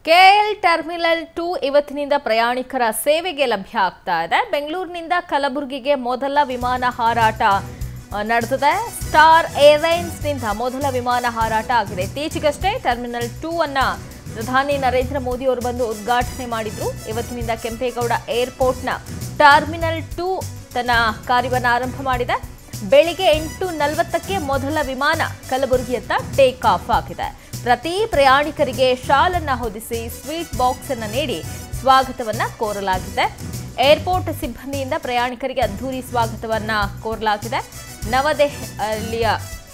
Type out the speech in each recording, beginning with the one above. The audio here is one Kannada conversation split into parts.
ಕೆಎಲ್ ಟರ್ಮಿನಲ್ ಟೂ ಇವತ್ತಿನಿಂದ ಪ್ರಯಾಣಿಕರ ಸೇವೆಗೆ ಲಭ್ಯ ಆಗ್ತಾ ಇದೆ ಬೆಂಗಳೂರಿನಿಂದ ಕಲಬುರಗಿಗೆ ಮೊದಲ ವಿಮಾನ ಹಾರಾಟ ಆ, ನಡೆದಿದೆ ಸ್ಟಾರ್ ಏರ್ಲೈನ್ಸ್ನಿಂದ ಮೊದಲ ವಿಮಾನ ಹಾರಾಟ ಆಗಿದೆ ಇತ್ತೀಚೆಗಷ್ಟೇ ಟರ್ಮಿನಲ್ ಟೂ ಅನ್ನ ಪ್ರಧಾನಿ ನರೇಂದ್ರ ಮೋದಿ ಅವರು ಬಂದು ಉದ್ಘಾಟನೆ ಮಾಡಿದ್ರು ಇವತ್ತಿನಿಂದ ಕೆಂಪೇಗೌಡ ಏರ್ಪೋರ್ಟ್ನ ಟರ್ಮಿನಲ್ ಟೂ ತನ್ನ ಕಾರ್ಯವನ್ನು ಆರಂಭ ಮಾಡಿದೆ ಬೆಳಿಗ್ಗೆ ಎಂಟು ನಲವತ್ತಕ್ಕೆ ಮೊದಲ ವಿಮಾನ ಕಲಬುರಗಿಯತ್ತ ಟೇಕ್ ಆಫ್ ಆಗಿದೆ ಪ್ರತಿ ಪ್ರಯಾಣಿಕರಿಗೆ ಶಾಲನ್ನ ಹೊದಿಸಿ ಸ್ವೀಟ್ ಬಾಕ್ಸ್ ಅನ್ನ ನೀಡಿ ಸ್ವಾಗತವನ್ನ ಕೋರಲಾಗಿದೆ ಏರ್ಪೋರ್ಟ್ ಸಿಬ್ಬಂದಿಯಿಂದ ಪ್ರಯಾಣಿಕರಿಗೆ ಅದ್ಧೂರಿ ಸ್ವಾಗತವನ್ನ ಕೋರಲಾಗಿದೆ ನವದೆಹಲಿಯ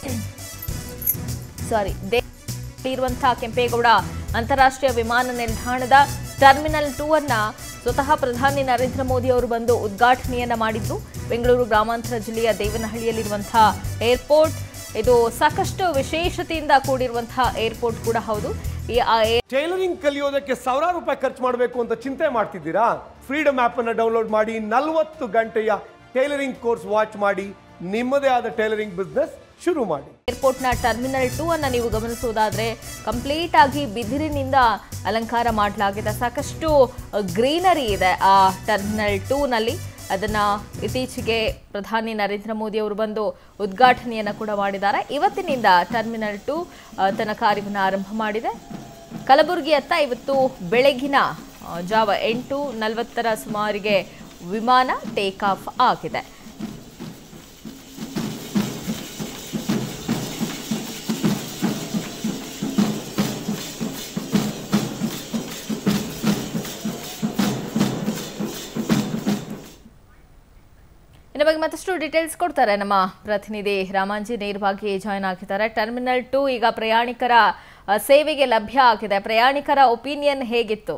ಸಾರಿ ಇರುವಂತಹ ಕೆಂಪೇಗೌಡ ಅಂತಾರಾಷ್ಟ್ರೀಯ ವಿಮಾನ ನಿಲ್ದಾಣದ ಟರ್ಮಿನಲ್ ಟೂ ಅನ್ನ ಸ್ವತಃ ಪ್ರಧಾನಿ ನರೇಂದ್ರ ಮೋದಿ ಅವರು ಬಂದು ಉದ್ಘಾಟನೆಯನ್ನ ಮಾಡಿದ್ರು ಬೆಂಗಳೂರು ಗ್ರಾಮಾಂತರ ಜಿಲ್ಲೆಯ ದೇವನಹಳ್ಳಿಯಲ್ಲಿರುವಂತಹ ಏರ್ಪೋರ್ಟ್ ಇದು ಸಾಕಷ್ಟು ವಿಶೇಷತೆಯಿಂದ ಕೂಡಿರುವಂತಹ ಏರ್ಪೋರ್ಟ್ ಕೂಡ ಹೌದು ಈ ಆ ಏರ್ ಟೈಲರಿಂಗ್ ಕಲಿಯೋದಕ್ಕೆ ಸಾವಿರಾರು ರೂಪಾಯಿ ಖರ್ಚು ಮಾಡಬೇಕು ಅಂತ ಚಿಂತೆ ಮಾಡ್ತಿದ್ದೀರಾ ಫ್ರೀಡಮ್ ಆಪ್ ಅನ್ನು ಡೌನ್ಲೋಡ್ ಮಾಡಿ ನಲವತ್ತು ಗಂಟೆಯ ಟೈಲರಿಂಗ್ ಕೋರ್ಸ್ ವಾಚ್ ಮಾಡಿ ನಿಮ್ಮದೇ ಆದ ಟೈಲರಿಂಗ್ ಬಿಸ್ನೆಸ್ ಶುರು ಮಾಡಿ ಏರ್ಪೋರ್ಟ್ನ ಟರ್ಮಿನಲ್ ಟೂ ಅನ್ನ ನೀವು ಗಮನಿಸುವುದಾದ್ರೆ ಕಂಪ್ಲೀಟ್ ಆಗಿ ಬಿದಿರಿನಿಂದ ಅಲಂಕಾರ ಮಾಡಲಾಗಿದೆ ಸಾಕಷ್ಟು ಗ್ರೀನರಿ ಇದೆ ಆ ಟರ್ಮಿನಲ್ ಟೂನಲ್ಲಿ ಅದನ್ನ ಇತ್ತೀಚೆಗೆ ಪ್ರಧಾನಿ ನರೇಂದ್ರ ಮೋದಿ ಅವರು ಬಂದು ಉದ್ಘಾಟನೆಯನ್ನು ಕೂಡ ಮಾಡಿದ್ದಾರೆ ಇವತ್ತಿನಿಂದ ಟರ್ಮಿನಲ್ ಟು ತನ್ನ ಕಾರ್ಯವನ್ನು ಆರಂಭ ಮಾಡಿದೆ ಕಲಬುರಗಿಯತ್ತ ಇವತ್ತು ಬೆಳಗಿನ ಆ, ಜಾವ ಎಂಟು ನಲವತ್ತರ ಸುಮಾರಿಗೆ ವಿಮಾನ ಟೇಕ್ ಆಫ್ ಆಗಿದೆ ಇನ್ನು ಬಗ್ಗೆ ಮತ್ತಷ್ಟು ಡೀಟೇಲ್ಸ್ ಕೊಡ್ತಾರೆ ನಮ್ಮ ಪ್ರತಿನಿಧಿ ರಾಮಾಂಜಿ ನೇರವಾಗಿ ಜಾಯ್ನ್ ಆಗಿದ್ದಾರೆ ಟರ್ಮಿನಲ್ ಟು ಈಗ ಪ್ರಯಾಣಿಕರ ಆ, ಸೇವೆಗೆ ಲಭ್ಯ ಆಗಿದೆ ಪ್ರಯಾಣಿಕರ ಒಪಿನಿಯನ್ ಹೇಗಿತ್ತು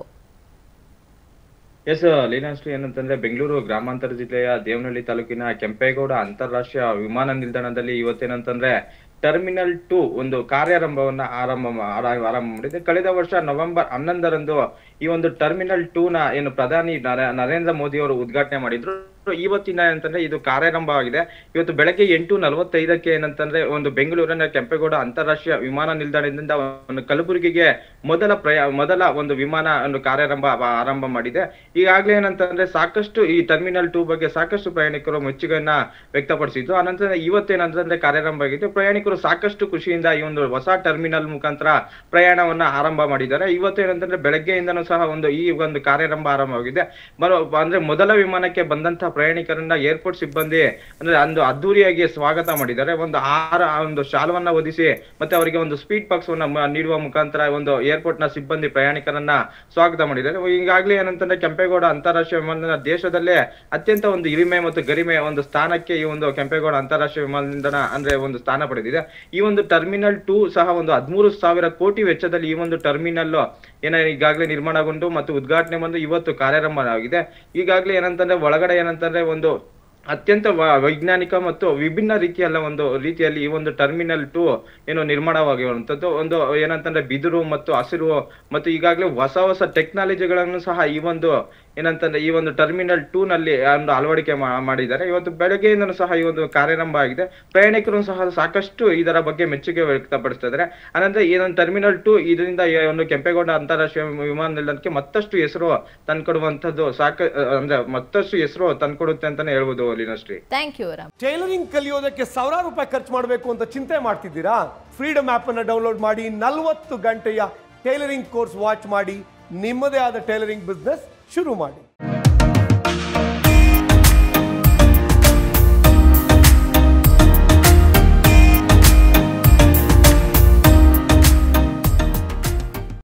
ಎಸ್ ಲೀನಾಶ್ರೀ ಏನಂತಂದ್ರೆ ಬೆಂಗಳೂರು ಗ್ರಾಮಾಂತರ ಜಿಲ್ಲೆಯ ದೇವನಹಳ್ಳಿ ತಾಲೂಕಿನ ಕೆಂಪೇಗೌಡ ಅಂತಾರಾಷ್ಟ್ರೀಯ ವಿಮಾನ ನಿಲ್ದಾಣದಲ್ಲಿ ಇವತ್ತೇನಂತಂದ್ರೆ ಟರ್ಮಿನಲ್ ಟು ಒಂದು ಕಾರ್ಯಾರಂಭವನ್ನ ಆರಂಭ ಮಾ- ಆರ- ಆರಂಭ ಮಾಡಿದೆ ಕಳೆದ ವರ್ಷ ನವೆಂಬರ್ ಹನ್ನೊಂದರಂದು ಈ ಒಂದು ಟರ್ಮಿನಲ್ ಟೂ ನ ಏನು ಪ್ರಧಾನಿ ನರ- ನರೇಂದ್ರ ಮೋದಿ ಅವರು ಉದ್ಘಾಟನೆ ಮಾಡಿದ್ರು ಇವತ್ತಿನ ಏನಂತಂದ್ರೆ ಇದು ಕಾರ್ಯಾರಂಭವಾಗಿದೆ ಇವತ್ತು ಬೆಳಗ್ಗೆ ಎಂಟು ನಲವತ್ತೈದಕ್ಕೆ ಏನಂತಂದ್ರೆ ಒಂದು ಬೆಂಗಳೂರಿನ ಕೆಂಪೇಗೌಡ ಅಂತಾರಾಷ್ಟ್ರೀಯ ವಿಮಾನ ನಿಲ್ದಾಣದಿಂದ ಒಂದು ಕಲಬುರಗಿಗೆ ಮೊದಲ ಪ್ರಯಾ ಮೊದಲ ಒಂದು ವಿಮಾನ ಒಂದು ಕಾರ್ಯಾರಂಭ ಆ- ಆರಂಭ ಮಾಡಿದೆ ಈಗಾಗಲೇ ಏನಂತಂದ್ರೆ ಸಾಕಷ್ಟು ಈ ಟರ್ಮಿನಲ್ ಟೂ ಬಗ್ಗೆ ಸಾಕಷ್ಟು ಪ್ರಯಾಣಿಕರು ಮೆಚ್ಚುಗೆಯನ್ನ ವ್ಯಕ್ತಪಡಿಸಿದ್ರು ಅನಂತರ ಇವತ್ತೇನಂತಂದ್ರೆ ಕಾರ್ಯಾರಂಭ ಆಗಿದೆ ಪ್ರಯಾಣಿಕರು ಸಾಕಷ್ಟು ಖುಷಿಯಿಂದ ಈ ಒಂದು ಹೊಸ ಟರ್ಮಿನಲ್ ಮುಖಾಂತರ ಪ್ರಯಾಣವನ್ನ ಆರಂಭ ಮಾಡಿದ್ದಾರೆ ಇವತ್ತೇನಂತಂದ್ರೆ ಬೆಳಗ್ಗೆಯಿಂದನೂ ಸಹ ಒಂದು ಈ ಒಂದು ಕಾರ್ಯಾರಂಭ ಆರಂಭವಾಗಿದೆ ಬರೋ ಅಂದ್ರೆ ಮೊದಲ ವಿಮಾನಕ್ಕೆ ಬಂದಂತಹ ಪ್ರಯಾಣಿಕರನ್ನ ಏರ್ಪೋರ್ಟ್ ಸಿಬ್ಬಂದಿ ಅಂದ್ರೆ ಒಂದು ಅದ್ದೂರಿಯಾಗಿ ಸ್ವಾಗತ ಮಾಡಿದ್ದಾರೆ ಒಂದು ಆಹಾರ ಒಂದು ಶಾಲವನ್ನ ಒದಿಸಿ ಮತ್ತೆ ಅವರಿಗೆ ಒಂದು ಸ್ಪೀಡ್ ಬಾಕ್ಸ್ ಮ- ನೀಡುವ ಮುಖಾಂತರ ಒಂದು ಏರ್ಪೋರ್ಟ್ ನ ಸಿಬ್ಬಂದಿ ಪ್ರಯಾಣಿಕರನ್ನ ಸ್ವಾಗತ ಮಾಡಿದ್ದಾರೆ ಈಗಾಗಲೇ ಏನಂತಂದ್ರೆ ಕೆಂಪೇಗೌಡ ಅಂತಾರಾಷ್ಟ್ರೀಯ ವಿಮಾನ ನಿಲ್ದಾಣ ದೇಶದಲ್ಲೇ ಅತ್ಯಂತ ಒಂದು ಹಿರಿಮೆ ಮತ್ತು ಗರಿಮೆ ಒಂದು ಸ್ಥಾನಕ್ಕೆ ಈ ಒಂದು ಕೆಂಪೇಗೌಡ ಅಂತಾರಾಷ್ಟ್ರೀಯ ವಿಮಾನ ನಿಲ್ದಾಣ ಅಂದ್ರೆ ಒಂದು ಸ್ಥಾನ ಪಡೆದಿದೆ ಈ ಒಂದು ಟರ್ಮಿನಲ್ ಟೂ ಸಹ ಒಂದು ಹದಿಮೂರು ಸಾವಿರ ಕೋಟಿ ವೆಚ್ಚದಲ್ಲಿ ಈ ಒಂದು ಟರ್ಮಿನಲ್ ಏನ ಈಗಾಗಲೇ ನಿರ್ಮಾಣಗೊಂಡು ಮತ್ತು ಉದ್ಘಾಟನೆ ಬಂದು ಇವತ್ತು ಕಾರ್ಯಾರಂಭ ಆಗಿದೆ ಈಗಾಗಲೇ ಏನಂತಂದ್ರೆ ಒಳಗಡೆ ಏನಂತಂದ್ರೆ ಒಂದು ಅತ್ಯಂತ ವ- ವೈಜ್ಞಾನಿಕ ಮತ್ತು ವಿಭಿನ್ನ ರೀತಿಯಲ್ಲ ಒಂದು ರೀತಿಯಲ್ಲಿ ಈ ಒಂದು ಟರ್ಮಿನಲ್ ಟು ಏನು ನಿರ್ಮಾಣವಾಗಿರುವಂತದ್ದು ಒಂದು ಏನಂತಂದ್ರೆ ಬಿದಿರು ಮತ್ತು ಹಸಿರು ಮತ್ತು ಈಗಾಗಲೇ ಹೊಸ ಹೊಸ ಟೆಕ್ನಾಲಜಿಗಳನ್ನು ಸಹ ಈ ಒಂದು ಏನಂತಂದ್ರೆ ಈ ಒಂದು ಟರ್ಮಿನಲ್ ಟೂ ನಲ್ಲಿ ಒಂದು ಅಳವಡಿಕೆ ಮಾ- ಮಾಡಿದ್ದಾರೆ ಇವತ್ತು ಬೆಳಗ್ಗೆಯಿಂದನೂ ಸಹ ಈ ಒಂದು ಕಾರ್ಯಾರಂಭ ಆಗಿದೆ ಪ್ರಯಾಣಿಕರು ಸಹ ಸಾಕಷ್ಟು ಇದರ ಬಗ್ಗೆ ಮೆಚ್ಚುಗೆ ವ್ಯಕ್ತಪಡಿಸ್ತಾ ಇದ್ದಾರೆ ಅನಂತರ ಈ ಒಂದು ಟರ್ಮಿನಲ್ ಟೂ ಇದರಿಂದ ಈ ಒಂದು ಕೆಂಪೇಗೌಡ ಅಂತಾರಾಷ್ಟ್ರೀಯ ವಿಮಾನ ನಿಲ್ದಾಣಕ್ಕೆ ಮತ್ತಷ್ಟು ಹೆಸರು ತಂದ್ಕೊಡುವಂತದ್ದು ಸಾಕ ಅಂದ್ರೆ ಮತ್ತಷ್ಟು ಹೆಸರು ತಂದ್ಕೊಡುತ್ತೆ ಅಂತಾನೆ ಹೇಳ್ಬೋದು Leenashree thank you Ram tailoring ಕಲಿಯೋದಕ್ಕೆ ಸಾವಿರಾರು ರೂಪಾಯಿ ಖರ್ಚು ಮಾಡಬೇಕು ಅಂತ ಚಿಂತೆ ಮಾಡ್ತಿದ್ದೀರಾ ಫ್ರೀಡಮ್ ಆಪ್ ಅನ್ನು ಡೌನ್ಲೋಡ್ ಮಾಡಿ ನಲವತ್ತು ಗಂಟೆಯ ಟೈಲರಿಂಗ್ ಕೋರ್ಸ್ ವಾಚ್ ಮಾಡಿ ನಿಮ್ಮದೇ ಆದ ಟೈಲರಿಂಗ್ ಬಿಸ್ನೆಸ್ ಶುರು ಮಾಡಿ